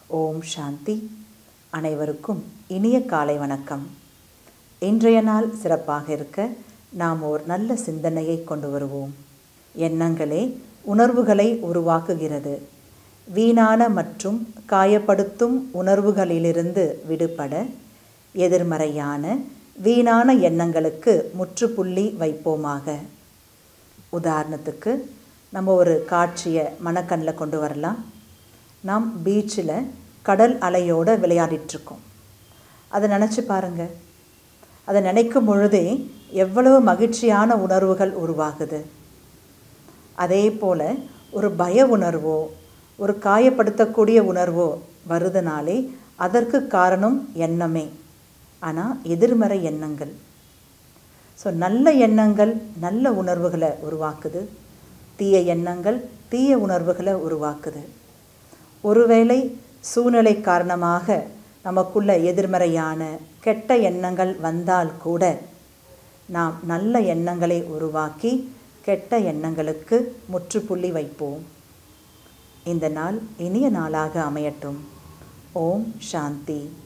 ஓம் சாந்தி அனைவருக்கும் இனிய காலை வணக்கம் இன்றைய நாள் சிறப்பாக இருக்க நாம் ஓர் நல்ல சிந்தனையை கொண்டு வருவோம் எண்ணங்களே உணர்வுகளை உருவாக்குகிறது வீணான மற்றும் காயப்படுத்தும் உணர்வுகளிலிருந்து விடுபட எதிர்மறையான வீணான எண்ணங்களுக்கு முற்றுப்புள்ளி வைப்போமாக உதாரணத்துக்கு நம்ம ஒரு காட்சியை மனக்கண்ணில் கொண்டு வரலாம் நாம் பீச்சில் கடல் அலையோடு விளையாடிட்டுருக்கோம் அதை நினச்சி பாருங்கள் அதை நினைக்கும் பொழுதே எவ்வளவு மகிழ்ச்சியான உணர்வுகள் உருவாகுது அதே போல் ஒரு பய உணர்வோ ஒரு காயப்படுத்தக்கூடிய உணர்வோ வருதுனாலே அதற்கு காரணம் எண்ணமே ஆனால் எதிர்மறை எண்ணங்கள் ஸோ நல்ல எண்ணங்கள் நல்ல உணர்வுகளை உருவாக்குது தீய எண்ணங்கள் தீய உணர்வுகளை உருவாக்குது ஒருவேளை சூழ்நிலை காரணமாக நமக்குள்ள எதிர்மறையான கெட்ட எண்ணங்கள் வந்தால் கூட நாம் நல்ல எண்ணங்களை உருவாக்கி கெட்ட எண்ணங்களுக்கு முற்றுப்புள்ளி வைப்போம் இந்த நாள் இனிய நாளாக அமையட்டும் ஓம் சாந்தி